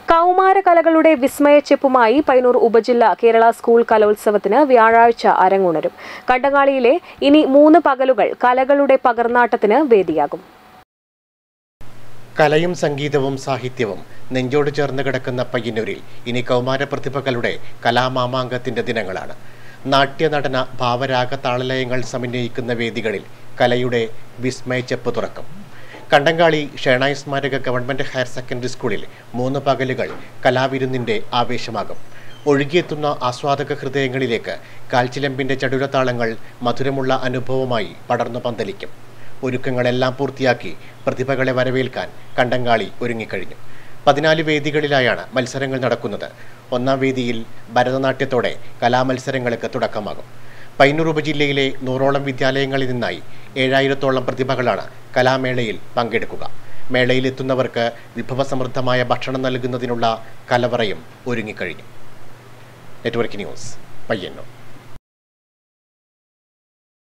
കൗമാര കലകളുടെ വിസ്മയച്ചെപ്പുമായി പയ്യന്നൂർ ഉപജില്ല കേരള സ്കൂൾ കലോത്സവത്തിന് വ്യാഴാഴ്ച അരങ്ങുണരും കണ്ടങ്ങാളിയിലെ ഇനി മൂന്ന് പകലുകൾ കലകളുടെ പകർന്നാട്ടത്തിന് വേദിയാകും കലയും സംഗീതവും സാഹിത്യവും നെഞ്ചോട് ചേർന്ന് കിടക്കുന്ന പയ്യന്നൂരിൽ ഇനി കൗമാര പ്രതിഭകളുടെ കലാമാമാങ്കത്തിന്റെ ദിനങ്ങളാണ് നാട്യനടന ഭാവരാഗ താളലയങ്ങൾ സമന്വയിക്കുന്ന വേദികളിൽ കലയുടെ വിസ്മയച്ചെപ്പ് തുറക്കും കണ്ടങ്കാളി ഷേണായി സ്മാരക ഗവൺമെന്റ് ഹയർ സെക്കൻഡറി സ്കൂളിൽ മൂന്ന് പകലുകൾ കലാവിരുന്നിന്റെ ആവേശമാകും ഒഴുകിയെത്തുന്ന ആസ്വാദക ഹൃദയങ്ങളിലേക്ക് കാൽച്ചിലമ്പിന്റെ ചടുരതാളങ്ങൾ മധുരമുള്ള അനുഭവമായി പടർന്നു പന്തലിക്കും ഒരുക്കങ്ങളെല്ലാം പൂർത്തിയാക്കി പ്രതിഭകളെ വരവേൽക്കാൻ കണ്ടങ്കാളി ഒരുങ്ങിക്കഴിഞ്ഞു പതിനാല് വേദികളിലായാണ് മത്സരങ്ങൾ നടക്കുന്നത് ഒന്നാം വേദിയിൽ ഭരതനാട്യത്തോടെ കലാമത്സരങ്ങൾക്ക് തുടക്കമാകും പയ്യന്നൂർ ഉപജില്ലയിലെ നൂറോളം വിദ്യാലയങ്ങളിൽ നിന്നായി ഏഴായിരത്തോളം പ്രതിഭകളാണ് കലാമേളയിൽ പങ്കെടുക്കുക മേളയിലെത്തുന്നവർക്ക് വിഭവസമൃദ്ധമായ ഭക്ഷണം നൽകുന്നതിനുള്ള കലവറയും ഒരുങ്ങിക്കഴിഞ്ഞു നെറ്റ്വർക്ക് ന്യൂസ് പയ്യന്നൂർ